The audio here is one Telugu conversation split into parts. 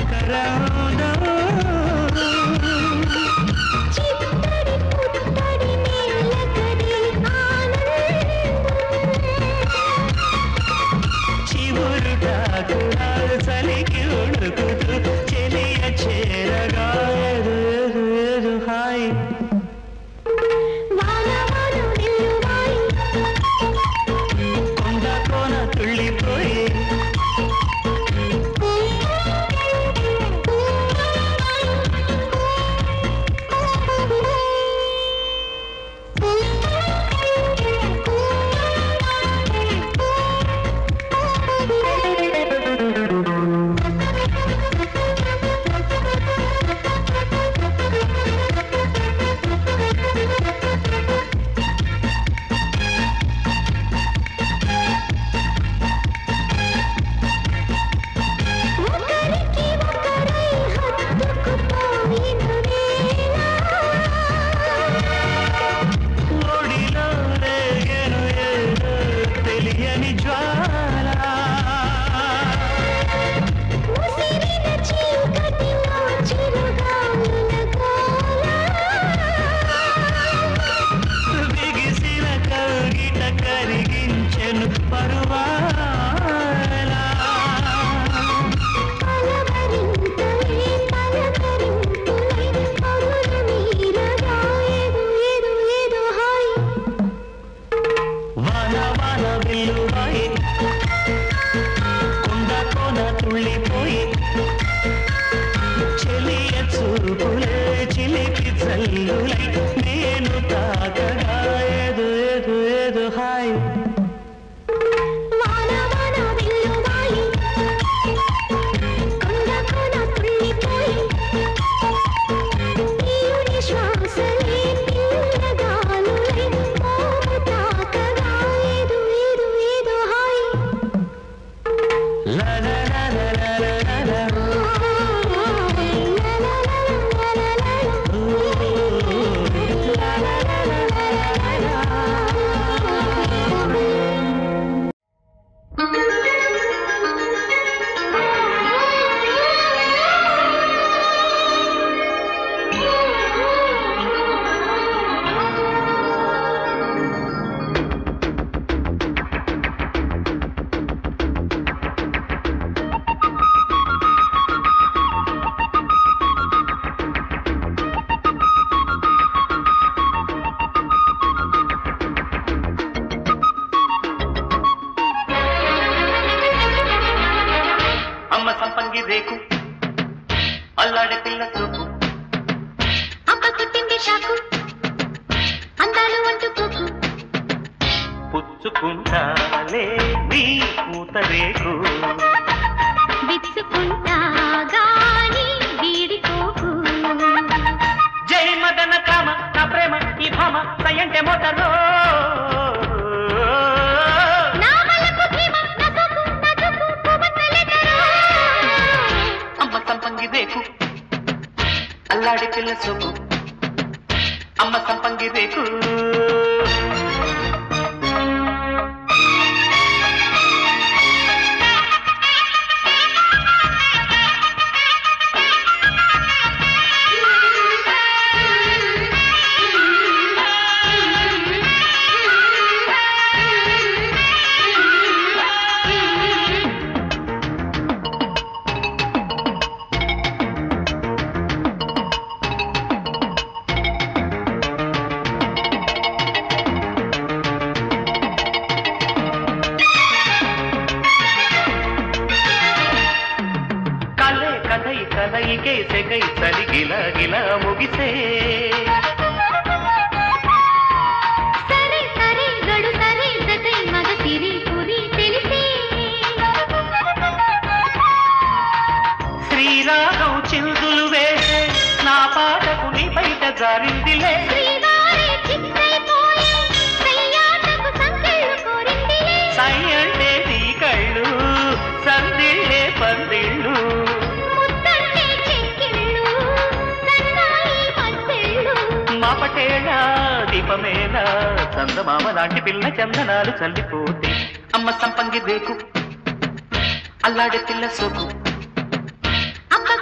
మకరందం చిత్తడి పుత్తడి మేలకడి చివురుటాకురాలు చలికి ఉడుకుతూ చెలియ చేరగా ఎదు ఎదు ఎదు హాయ్ వాన వాన నిల్లువాయి కొండ కోన తుళ్ళిపోయి ఒకరికి ఒకరై హత్తుకుపోయిన వేళ ఒడిలో రేగెను ఏదో తెలియని జ్వాల ముసిరిన చీకటిలో చిరుగాలుల గోల బిగిసిన కౌగిట కరిగించెను పరువాల పలవరింతలే పలకరింపులై కరుణ మీరగా ఏదో ఏదో ఏదో హాయ్ వాన వాన విల్లువాయి కొండ కోన తుళ్ళిపోయి చెలియ చూపులే చిలిపి చల్లులై నేను తాకగా ఏదో ఏదో ఏదో హాయ్ వాన వాన విల్లువాయి కొండ కొన తుళ్ళిపోయి ప్రియుని శ్వాసలే పిల్లగాలులై మోము తాకగా ఏదో ఏదో ఏదో హాయ్ లా లా లా లా లా లా లా లా. అమ్మ సంపంగి రేకు అల్లాడే పిల్ల చూపు అమ్మ కొట్టింది షాకు అందాలు అంటూ పోకు పుచ్చుకుంటాలే నీ పూత రేకు విచ్చుకుంటా గాని వీడిపోకు జై మదన కామ నా ప్రేమ ఈ భామ సయంటే మోటలో నా వలకు భీమ నా సోకు నా చూపు పువ్వొత్తులెదరో. అమ్మ సంపంగి రేకు అల్లాడే పిల్ల చూపు అమ్మ సంపంగి రేకు కలే కథై కలయికే సెగై చలి గిల గిల ముగిసే సరే సరే గడు సరే జతై మగ సిరి పురి తెలిసే శ్రీరాగం చిందులు వేసే నా పాటకు నీ బయట జారిందిలే శ్రీవారి చిత్తైపోయే సయ్యాటకు సంకెళ్ళు కోరిందిలే సై అంటే నీ కళ్ళు సందిళ్ళే పందిళ్ళు ముద్దంటే చెక్కిళ్ళు సన్నాయి మద్దెళ్ళు మా పటేళ దీపమేళ చందమామ లాంటి పిల్ల చందనాలు చల్లిపోతే అమ్మ సంపంగి రేకు అల్లాడే పిల్ల సోకు అమ్మ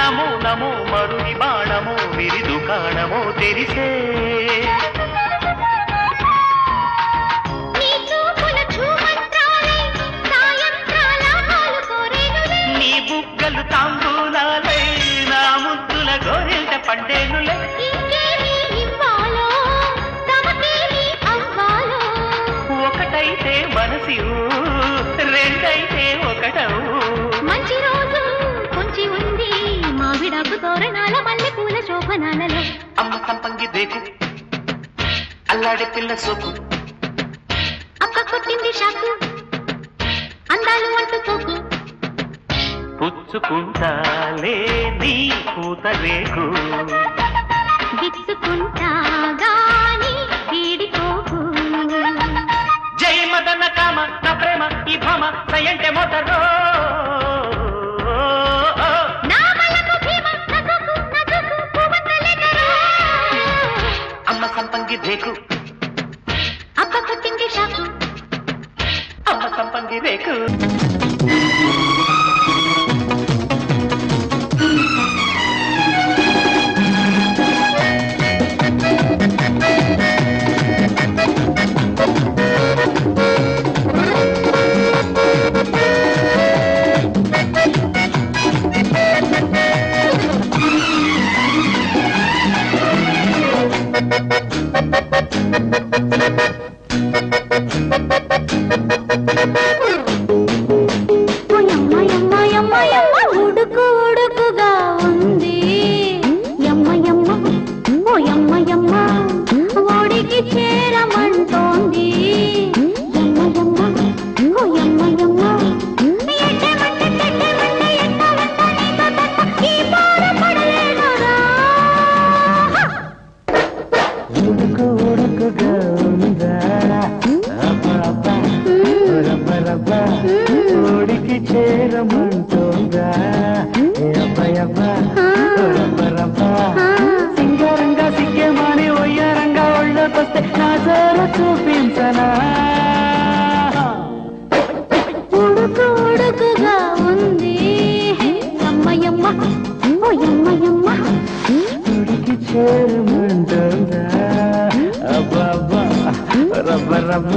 నమో నమో మరుని బాణము విరిదు కాణము తెరిసే నీ చూపుల చూమంత్రాలై సాయంత్రాల హాలు కోరేనులే నీ బుగ్గలు తాంబూలాలై నా ముద్దుల గోరింట పండేనులే ఇంకేమి ఇవ్వాలో తమకేమి అవ్వాలో ఒకటైతే మనసి రెండైతే ఒకటవు మంచి రోజు కొంచి ఉంది మావిడాకు తోరణాల మల్లె పూల శోభనాలలో అమ్మ సంపంగి దేకు అల్లాడే పిల్ల సోకు అక్క కొట్టింది షాకు అందాలు అంటూ తోకు పుచ్చుకుంటాలే నీ పూత రేకు గిచ్చుకుంటా గాని వీడిపోకు జై మదన కామ నా ప్రేమ ఈ భామ సయంటే మోతరో నా వలకు భీమ నసుకు నసుకు పువ్వొత్తులెదరో. అమ్మ సంపంగి దేకు అక్క కొట్టింది షాకు అమ్మ సంపంగి రేకు యమ్మ యమ్మ యమ్మ యమ్మ ఉడుకు ఉడుకుగా ఉంది యమ్మ యమ్మ ఓ యమ్మ యమ్మ ఓడికి చేరమంటోంది యమ్మ యమ్మ ఓ యమ్మ యమ్మ ఎట్టమంటే తెట్టమంటే ఎట్ట వెంట నీతో తట్ట ఈ బాధ పడలేనురా ఉడుకు ఉడుకుగా ఉందా అబ్బా అబ్బా రబ్బ రబ్బ ఓడికి చేరమంటుందా అబ్బాయబ్బా రబ్బ రబ్బ సింగారంగా సిగ్గేమాని ఒయ్యారంగా ఒళ్ళకొస్తే నా జోర చూపించనా ఉడుకు ఉడుకుగా ఉంది యమ్మ యమ్మ ఓ యమ్మ యమ్మ ఉడికి చేరమంటుందా అబ్బా అబ్బా రబ్బ రబ్బ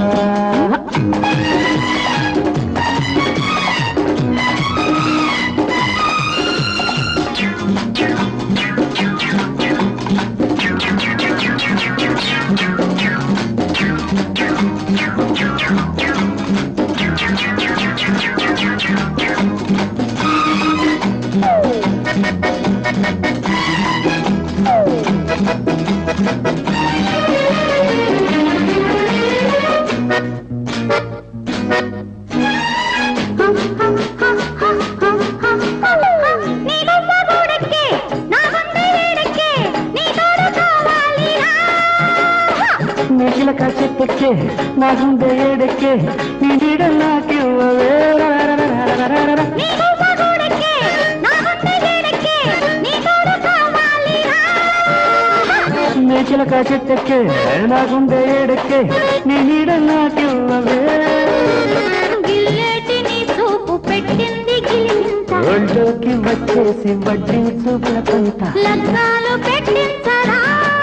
నీ బొమ్మ గూడెక్కే, నా గుండె ఏడెక్కే, నీ తోడు కావాలిరా. నెగిలక చెట్టెక్కే నా గుండె ఏడెక్కే నీ నీడ నాకివ్వవే నీ బొమ్మ గూడెక్కే, నా గుండె ఏడెక్కే, నీ తోడు కావాలిరా. నెగిలక చెట్టెక్కే నా గుండె ఏడెక్కే నీ నీడ నాకివ్వవే గిల్లేటి నీ చూపు పెట్టింది గిలింత ఒళ్ళోకి వచ్చేసి వడ్డించు బ్రతంత లగ్నాలు పెట్టించరా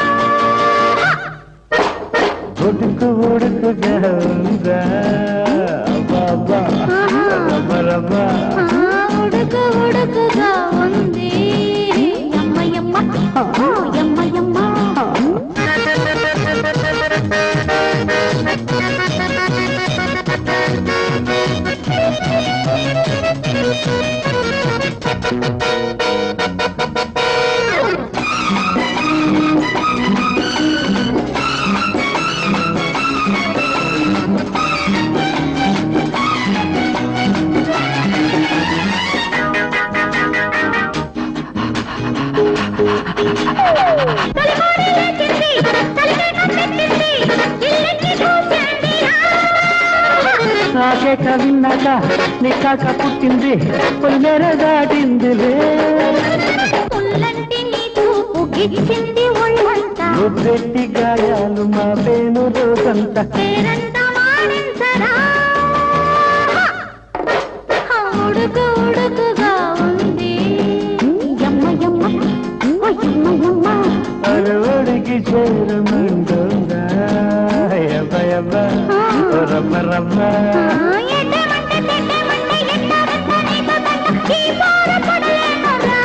ఉడుకు ఉడుకుగా ఉందా బాబా రబ్బ రబ్బ ఆ, ఉడుకు ఉడుకుగా ఉంది యమ్మ యమ్మ ఓ యమ్మ యమ్మ తలకోడి లేచింది, తలకేక పెట్టింది, ఇల్లెక్కి కూర్చుందిరా. నాకే కవిన్నాక నీ కాక పుట్టింది పొలిమేర దాటిందిలే ముల్లంటి నీ చూపు గిచ్చింది ఒళ్ళంతా ముద్దెట్టి గాయాలు మా పేను రోజంతా పేరంతా మాడించరా ఉడుకు ఉడుకుగా ఉంది యమ్మ రవ్వ ఎడ్డమంటే తిట్టమంటే ఎట్టారంటే నీకు దండ ఈ పోర పడలేనురా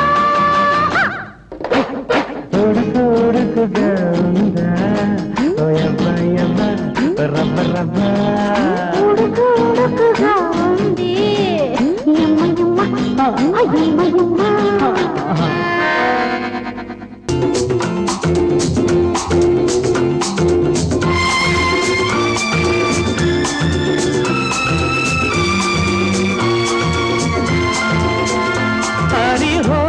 ఉడుకు ఉడుకుగా ఉందా ఓయబ్బ యబ్బ రవ్వ రవ్వ ఉడుకు ఉడుకుగా ఉంది యమ్మ యమ్మ అయ్యమ్మ యమ్మ హరి హో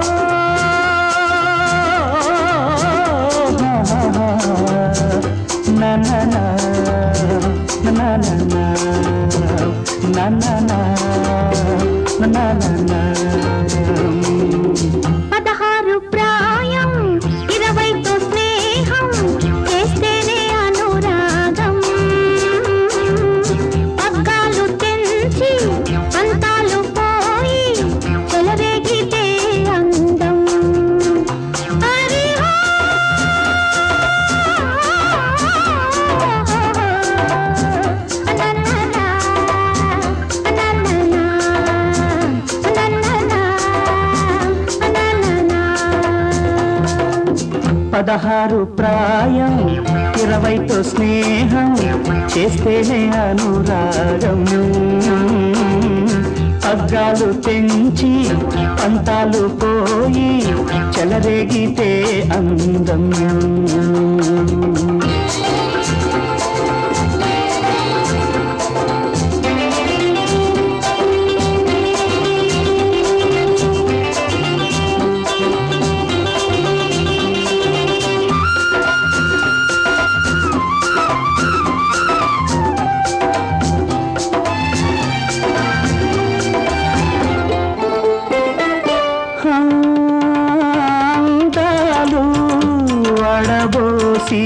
నా నా నా నా నా నా నా నా నా నా నా నా పదహారు ప్రాయం ఇరవైతో స్నేహం చేస్తేనే అనురాగం పగ్గాలు తెంచి అంతాలు పోయి చెలరేగితే అందం హరి హో. నన్ననా, నన్ననా, నన్ననా, నన్ననా. పదహారు ప్రాయం ఇరవైతో స్నేహం చేస్తేనే అనురాగం పగ్గాలు తెంచి పంతాలు పోయి చెలరేగితే అందం అందాలు వడబోసి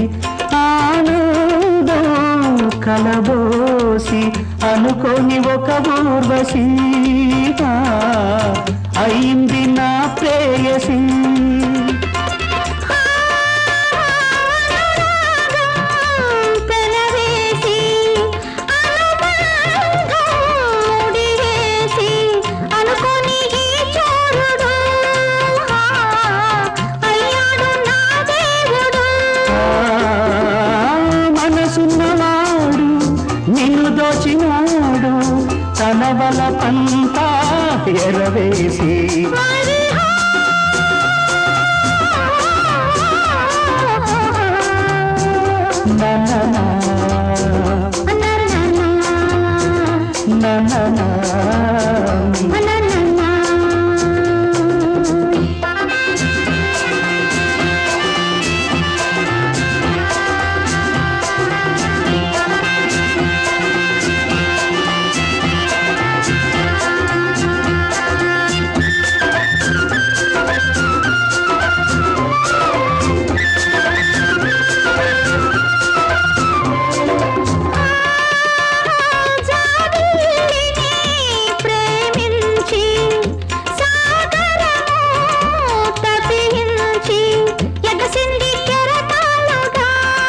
ఆనందం కలబోసి అనుకోని ఒక ఊర్వశి ఆ, అయింది నా ప్రేయసి పెనవేసి అనుబంధం ముడివేసి అనుకోని ఈ చోరుడు అయ్యాడు నా దేవుడు ఆ, మనసున్నవాడు నిన్ను దోచినాడు తన బల పంతా ఎరవేసి మరి నననా, నననా. ప్రేమించి సాగరము తప్పించి ఎగసింది కెరటాలుగా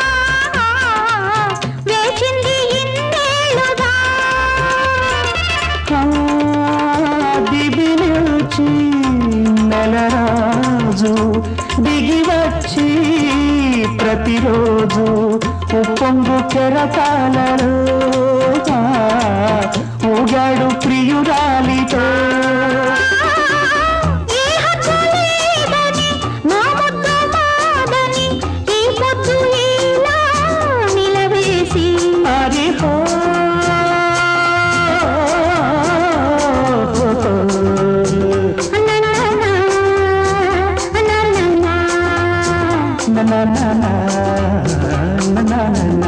వేచింది ఇన్నేళ్ళుగా దిగి నిలిచి నెలరాజు దిగి వచ్చి ప్రతిరోజు ఉప్పొంగు కెరటాలలో ఆ, ఊగాడు ప్రియురాలితో ఏ హక్కు లేదని నా ముద్దు మాదని ఈ పొద్దు ఇలా నిలవేసి హరి హో నన్ననా, నన్ననా. నా నా నా నా నా నా నా.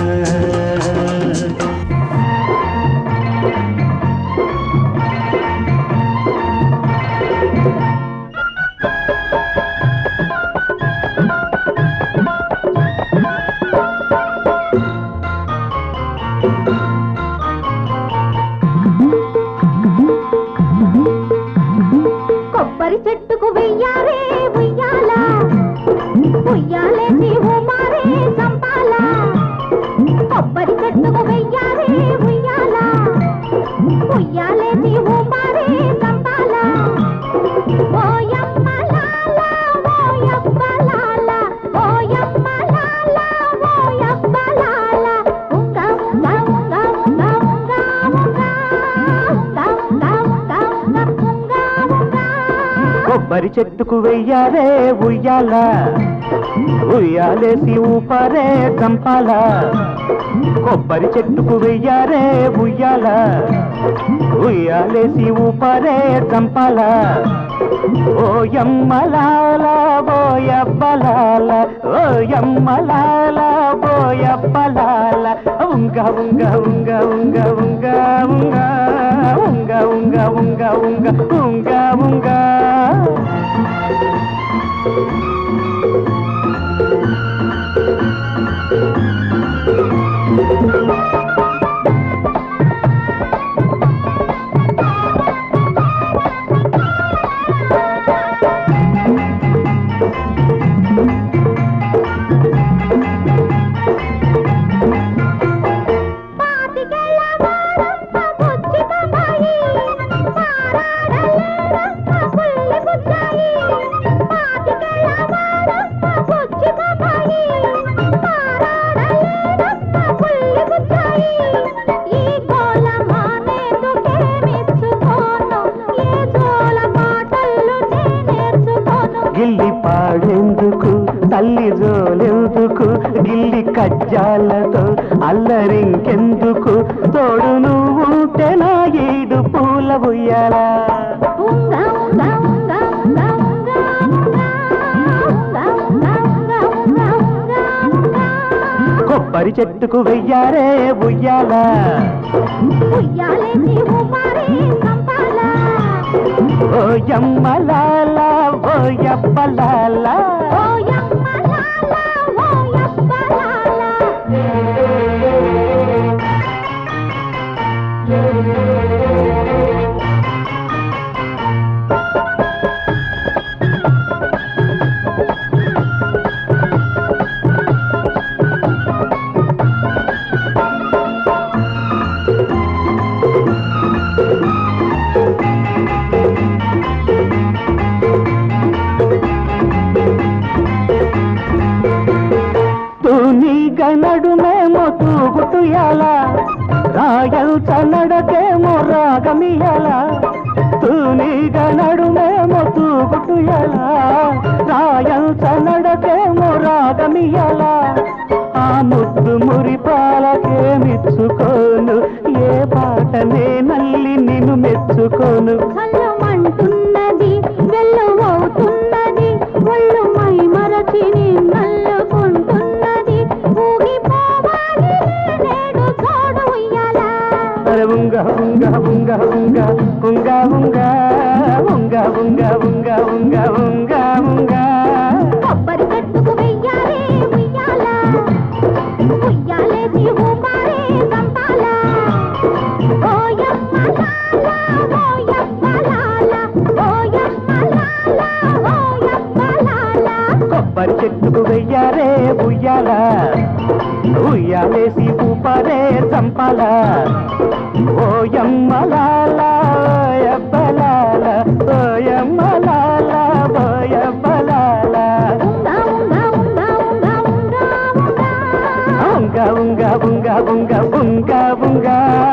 కొబ్బరి చెట్టుకు వెయ్యారే ఉయ్యాల ఉయ్యాలేసి ఉమారే సంపాల కొబ్బరి చెట్టుకు వెయ్యారే కొబ్బరి చెట్టుకు వెయ్యారే ఉయ్యాల ఉయ్యాలేసి ఊపరే చంపాల కొబ్బరి చెట్టుకు వెయ్యారే ఉయ్యాల ఉయ్యాలేసి ఊపరే చంపాల ఓయమ్మలాల బోయబ్బలాల ఓయమ్మలాల బోయబ్బలాల ఉంగ ఉంగ ఉంగ ఉంగ ఉంగ ఉంగ ఉంగ ఉంగ ఉంగ ఉంగ ఉంగ ఉంగ పాతికేళ్ల వారమ్మ బుజ్జి బాబాయి పారాడలేరమ్మ పుల్లి బుజ్జాయి పాతికేళ్ల వారమ్మ బుజ్జి బాబాయి పారాడలేరమ్మ పుల్లి బుజ్జాయి ఈ గోల మానేందుకే మెచ్చుకోను ఏ జోల మాటలు నే నేర్చుకోను గిల్లి పాడేందుకు తల్లి జోలెందుకు గిల్లి కజ్జాలతో అల్లరింకెందుకు తోడు నువ్వు ఉంటే నా ఈడు పూల ఉయ్యాలా ఉంగ ఉంగ ఉంగ ఉంగ ఉంగ ఉంగ ఉంగ ఉంగ ఉంగ ఉంగ ఉంగ కొబ్బరి చెట్టుకు వెయ్యారే ఉయ్యాల ఉయ్యాలేసి ఊపారే సంపాల ఓ యమ్మలాల ఓ యప్పలాల ఓ యమ్మ లాల ఓ యప్ప లాల తూనీగ నడుమేమో తూగుటుయాల రాయల్చ నడకేమో రాగమియాల తూనీగ నడుమేమో తూగుటుయాల రాయల్చ నడకేమో రాగమియాల ఆ ముద్దు మురిపాలకేమిచ్చుకోను ఏ పాటనే నల్లి నిన్ను మెచ్చుకోను చల్లమంటున్నది వెల్లువవుతున్నది ఒళ్ళు మై మరచి నల్లుకుంటున్నది ఊగిపోవాలి నేడు చోడు ఉయ్యాల అరే ఉంగ ఉంగ ఉంగ ఉంగ ఉంగ ఉంగ ఉంగ ఉంగ ఉంగ ఉంగ ఉంగ ఉంగ కొబ్బరి చెట్టుకు వెయ్యాలే ఉయ్యాల ఉయ్యాలేసి ఊపారే సంపాల ఓయమ్మ లాల ఓయప్ప లాల ఓయమ్మ లాల ఓయప్ప లాల కొబ్బరి చెట్టుకు వెయ్యారే ఉయ్యాల ఉయ్యాలేసి ఊపరే చంపాల ఓయమ్మలాల ఓయబ్బలాల ఓయమ్మలాల ఓయబ్బలాల ఉంగ ఉంగ ఉంగ ఉంగ ఉంగ ఉంగ ఉంగ ఉంగ ఉంగ ఉంగ ఉంగ ఉంగ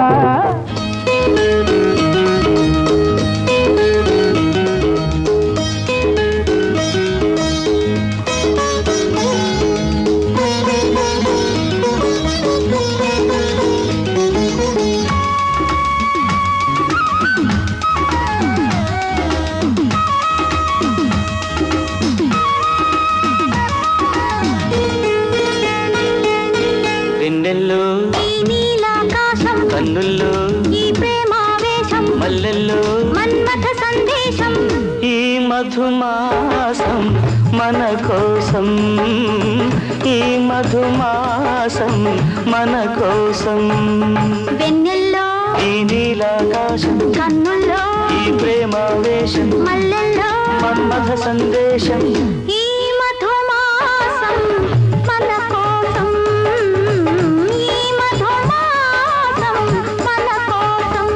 వెన్నెల్లో ఈ నీలాకాశం కన్నుల్లో ఈ ప్రేమావేశం మల్లెల్లో మన్మథ సందేశం ఈ మధుమాసం మన కోసం ఈ మధుమాసం మన కోసం వెన్నెల్లో ఈ నీలాకాశం కన్నుల్లో ఈ ప్రేమావేశం మల్లెల్లో మన్మథ సందేశం ఈ మధుమాసం మన కోసం ఈ మధుమాసం మన కోసం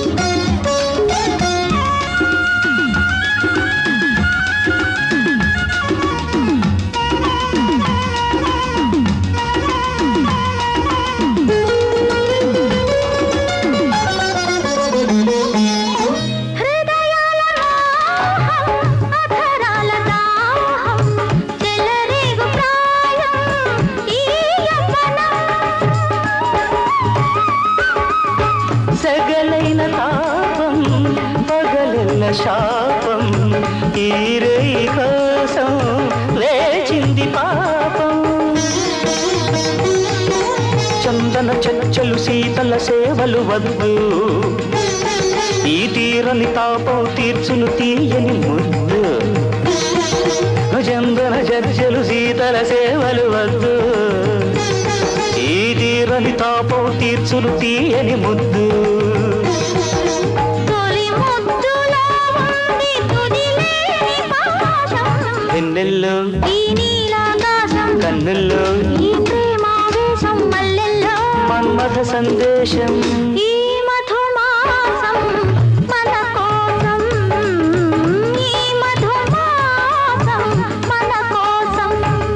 ఓ పాపం ఈ రేయి కోసం లేచింది పాపం చందన చచ్చలు శీతల సేవలు వద్దు ఈ తీరని తాపం తీర్చును తీయని ముద్దు చందన చర్చలు శీతల సేవలు వద్దు ఈ తీరని తాపం తీర్చును తీయని ముద్దు తొలి ముద్దులో ఉంది తుదిలేని పాశం. వెన్నెల్లో ఈ నీలాకాశం కన్నుల్లో ఈ ప్రేమావేశం మల్లెల్లో మన్మథ సందేశం ఈ మధుమాసం మన కోసం ఈ మధుమాసం మన కోసం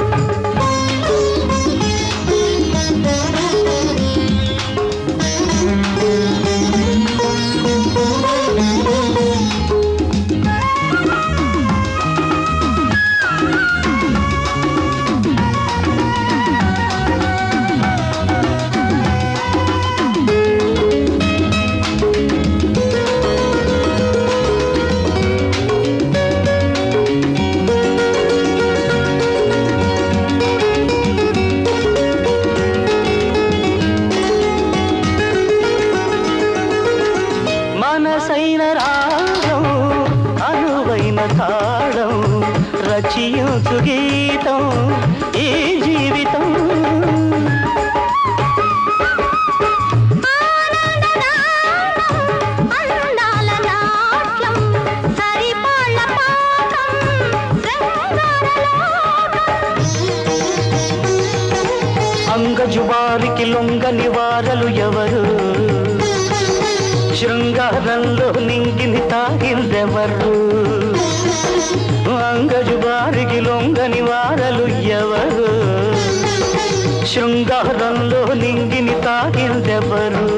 మనసైన రాగం అనువైన తాళం రచయించు గీతం ఈ జీవితం అందాల నాట్యం సరిపాళ్ళ పాకం అంగజువారికి లొంగని వారలు ఎవరు శృంగారంలో నింగిని తాగిందెవరు అంగజువారికి లొంగని వారలు ఎవరు శృంగారంలో నింగిని తాగిందెవరు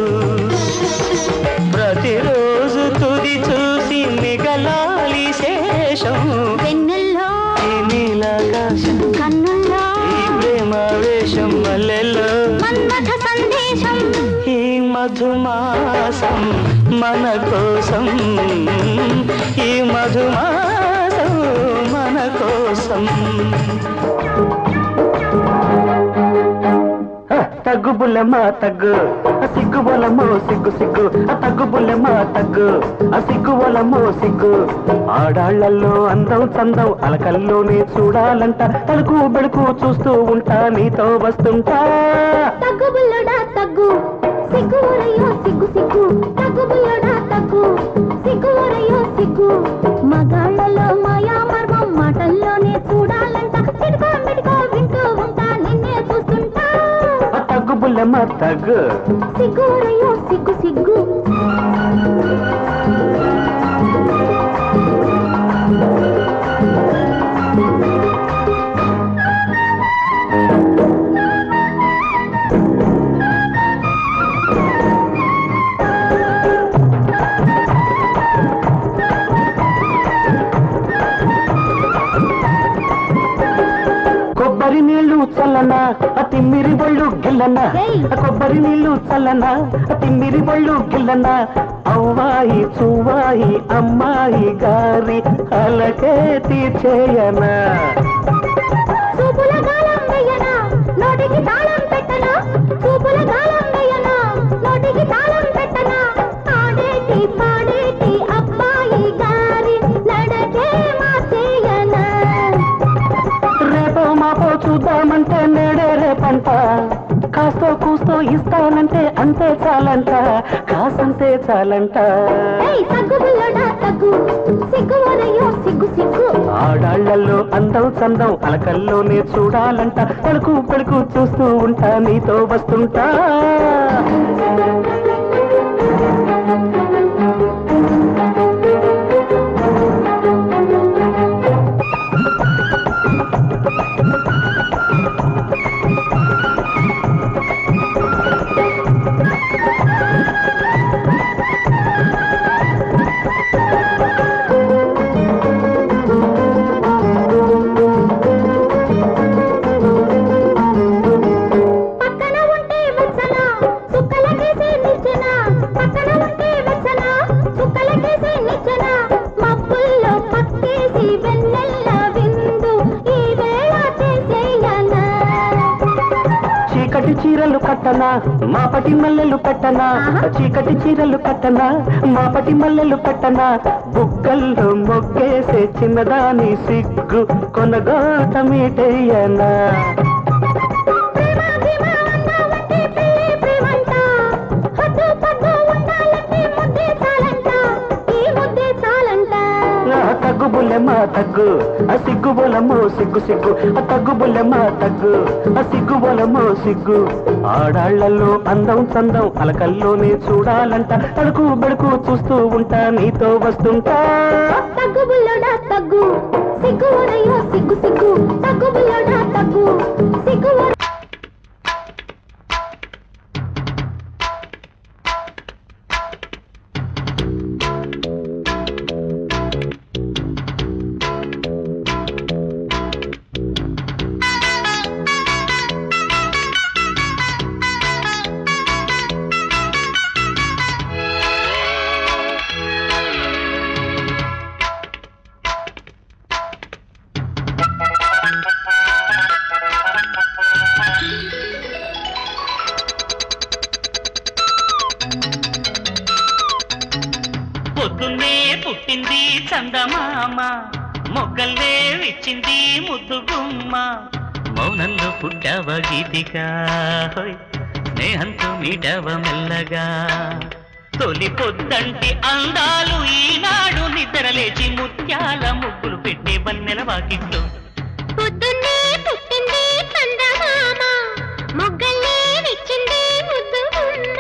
ప్రతిరోజు తుది చూసి మిగలాలి శేషం వెన్నెల్లో ఈ నీలాకాశం కన్నుల్లో ఈ ప్రేమావేశం మల్లెల్లో మన్మథ సందేశం ఈ మధుమాసం మన కోసం ఈ మధుమాసం మన కోసం తగ్గు బుల్లెమ్మా తగ్గు ఆ సిగ్గు బొలమో సిగ్గు సిగ్గు ఆ తగ్గు బుల్లెమ్మా తగ్గు ఆ సిగ్గు బొలమో సిగ్గు ఆడాళ్లలో అందం చందం అలకల్లోనే చూడాలంట తలుకు బెడుకు చూస్తూ ఉంటా నీతో వస్తుంటా తగ్గు బుల్లడా తగ్గు సిగ్గు ఊరయ్యో సిగ్గు సిగ్గు తగ్గు బుల్లడా తగ్గు సిగ్గు ఊరయ్యో సిగ్గు మగాళ్ళలో మాయా మర్మం మాటల్లోనే చూడాలంట చిడుకో మిడుకో వింటూ ఉంటా నిన్నే చూస్తుంటా ఆ తగ్గు బుల్లెమ్మా తగ్గు సిగ్గు ఊరయ్యో సిగ్గు సిగ్గు కొబ్బరి నీళ్లు చల్లనా ఆ తిమ్మిరి బళ్ళు గిల్లనా ఏయ్. ఆ కొబ్బరి నీళ్లు చల్లనా ఆ తిమ్మిరి బళ్ళు గిల్లనా అవ్వాయి చువ్వాయి అమ్మాయి గారి అలకే తీర్చేయనా చూపుల గాలం వెయ్యనా నోటికి తాళం పెట్టనా చూపుల గాలం వెయ్యనా నోటికి తాళం పెట్టనా ఆడేటి పాడేటి అబ్బాయి గారి నడకే మార్చేయనా రేపో మాపో చూద్దామంటే నేడే రేపంట కాస్తో కూస్తో ఇస్తానంటే అంతే చాలంట కాసంతే చాలంట ఏయ్ తగ్గు బుల్లడా తగ్గు సిగ్గు వరయ్యో సిగ్గు సిగ్గు ఆడాళ్లలో అందం చందం అలకల్లోనే చూడాలంట పలుకు పలుకు చూస్తూ ఉంటా నీతో వస్తుంటా పక్కన ఉంటే వెచ్చన చుక్కల కేసే కట్టనా మాపటి మల్లెలు పెట్టనా చీకటి చీరలు కట్టనా మాపటి మల్లెలు పెట్టనా బుగ్గల్లో మొగ్గేసే చిన్నదాని సిగ్గు కొనగోట మీటయ్యనా ప్రేమ భీమ అన్నావంటే పెళ్ళే ప్రేమంట హద్దు పద్దు ఉండాలంటే ముద్దే చాలంట ఈ ముద్దే చాలంట ఆ తగ్గు బుల్లెమ్మ తగ్గు ఆ సిగ్గు బొలమో సిగ్గు సిగ్గు ఆ తగ్గు బుల్లెమ్మ తగ్గు ఆ సిగ్గు బొలమో సిగ్గు ఆడాళ్లలో అందం చందం అలకల్లోనే చూడాలంట తడుకు బెడుకు చూస్తూ ఉంటా నీతో వస్తుంటా తగ్గు బుల్లోడా తగ్గు సిగ్గు ఒరయ్యో సిగ్గు సిగ్గు తగ్గు బుల్లోడా తగ్గు సిగ్గు ఒర- పొద్దున్నే పుట్టింది చందమామ మొగ్గల్లే విచ్చింది ముద్దు గుమ్మ మౌనంలో పుట్టావ గీతిక హోయ్, స్నేహంతో మీటవ మెల్లగా తొలి పొద్దంటి అందాలు ఈనాడు నిద్రలేచి ముత్యాల ముగ్గులు పెట్టే వన్నెల వాకిట్లో పొద్దున్నే పుట్టింది చందమామ మొగ్గల్లే విచ్చింది ముద్దు గుమ్మ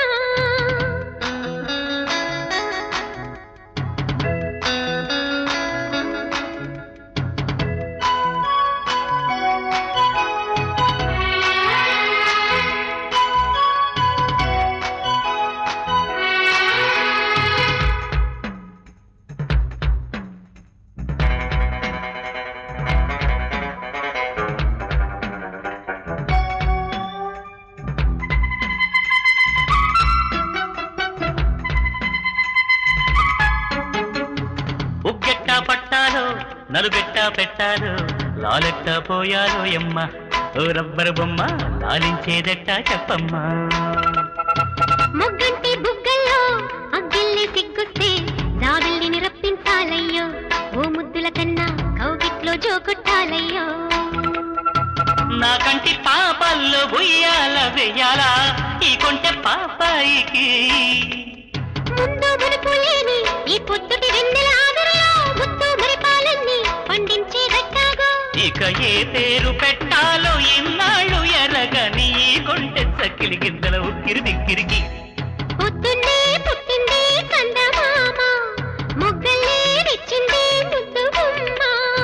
ఉగ్గెట్టా పట్టాలో నలుగెట్టా పెట్టాలో లాలెట్టా పోయాలో ఎమ్మ ఓ రబ్బరు బొమ్మ లాలించేదెట్టా చెప్పమ్మా మొగ్గంటి బుగ్గల్లో అగ్గిల్ని సిగ్గుస్తే జాబిల్లిని రప్పించాలయ్యో ఓ ముద్దుల కన్నా కౌగిట్లో జోకొట్టాలయ్యో నా కంటి పాపల్లో బుయ్యాల వెయ్యాలా ఈ కొంటె పాపాయికి ముందు మునుపు లేని ఈ పొద్దుటి వెన్నెల ఆదరలో ముద్దు మరిపాలన్నీ పండించే గట్టాగో ఇక ఏ పేరు పెట్టాలో ఇన్నాళ్ళు ఎరగని ఈ కొంటె చక్కిలి గిందల ఉక్కిరి బిక్కిరికి పొద్దున్నే పుట్టింది చందమామ మొగ్గల్లే విచ్చింది ముద్దు గుమ్మ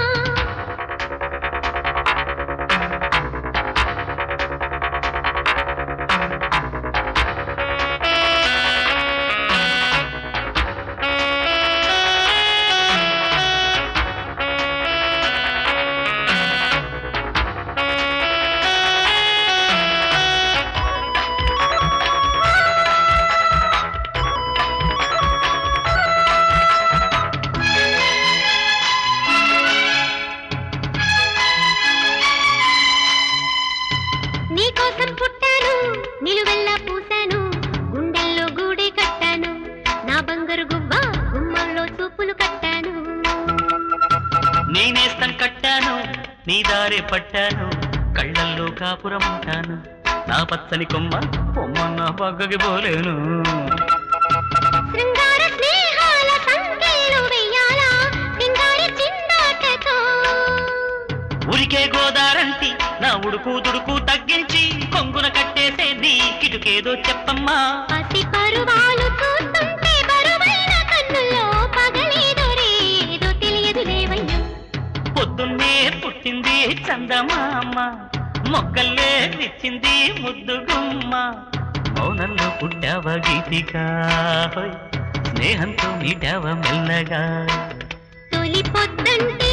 నీకోసం పుట్టాను నిలువెల్లా పూసాను గుండెల్లో గూడే కట్టాను నా బంగారు గువ్వ గుమ్మంలో చూపులు కట్టాను నేనేస్తం కట్టాను నీ దారే పట్టాను కళ్ళల్లో కాపురం ఉంటాను నా పచ్చని కొమ్మ కొమ్మ నా పక్కకి పోలేను శృంగార స్నేహాల సంఖ్యలు వెయ్యాలా సింగారి చిందాటతో ఉరికే గోదారంటి నా ఉడుకు దుడుకు తగ్గించి కొంగున కట్టేసే నీ కిటుకేదో చెప్పమ్మా పసి పరువాలు చూస్తుంటే బరువైన కన్నుల్లో పగలేదో రేదో తెలియదు లేవయ్యో పొద్దున్నే పుట్టింది చందమామ మొక్కల్లే విచ్చింది ముద్దు గుమ్మ మౌనంలో పుట్టావ గీతికా హోయ్, స్నేహంతో మీటావ మెల్లగా తొలి పొద్దంటే